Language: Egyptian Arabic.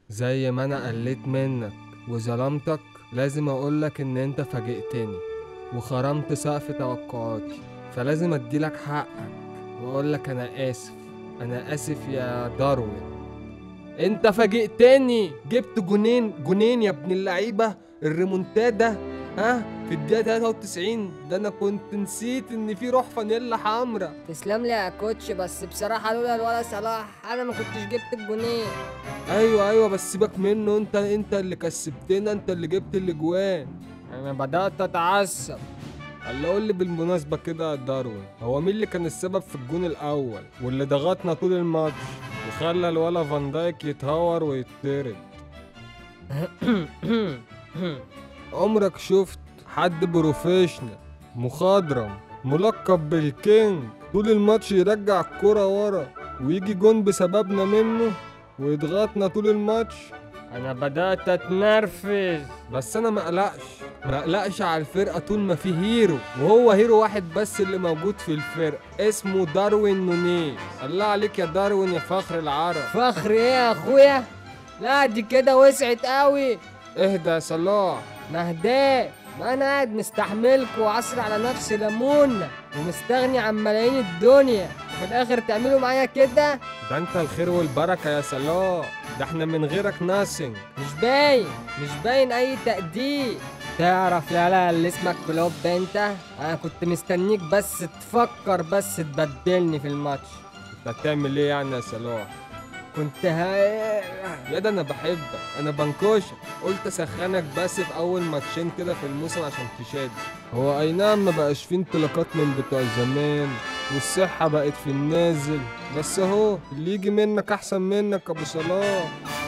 زي ما انا قلت منك وظلمتك لازم اقولك ان انت فاجئتني وخرمت سقف توقعاتي فلازم اديلك حقك واقولك انا اسف انا اسف يا داروين انت فاجئتني جبت جونين جونين يا ابن اللعيبه الريمونتادا ها في الدقيقه 93 ده انا كنت نسيت ان في روح فانيلا حمرا تسلم لي يا كوتش بس بصراحة لولا الولا صلاح أنا ما كنتش جبت الجونين ايوه ايوه بس سيبك منه انت انت اللي كسبتنا انت اللي جبت الاجوان انا بدات اتعصب قال قول لي بالمناسبه كده يا داروين هو مين اللي كان السبب في الجون الاول واللي ضغطنا طول الماتش وخلى الولا فان دايك يتهور ويتطرد عمرك شفت حد بروفيشنال مخضرم ملقب بالكينج طول الماتش يرجع الكرة ورا ويجي جون بسببنا منه ويضغطنا طول الماتش انا بدات اتنرفز بس انا ما اقلقش ما اقلقش على الفرقه طول ما في هيرو وهو هيرو واحد بس اللي موجود في الفرقه اسمه داروين نونيز الله عليك يا داروين يا فخر العرب فخر إيه يا أخويا لا دي كده وسعت قوي اهدى يا صلاح مهداه ما أنا قاعد مستحملكوا وعصر على نفسي ليمونة ومستغني عن ملايين الدنيا وفي الآخر تعملوا معايا كده ده انت الخير والبركه يا صلاح ده احنا من غيرك ناسنج مش باين مش باين اي تقدير تعرف يا لا اللي اسمك كلوب انت انا كنت مستنيك بس تفكر بس تبدلني في الماتش انت هتعمل ايه يعني يا صلاح كنت هاي يا ده انا بحبك انا بنكوشك قلت اسخنك بس في اول ماتشين كده في الموسم عشان تشاد هو اي نعم ما بقاش فيه انطلاقات من بتوع زمان والصحة بقت في النازل بس اهو اللي يجي منك احسن منك يا ابو صلاح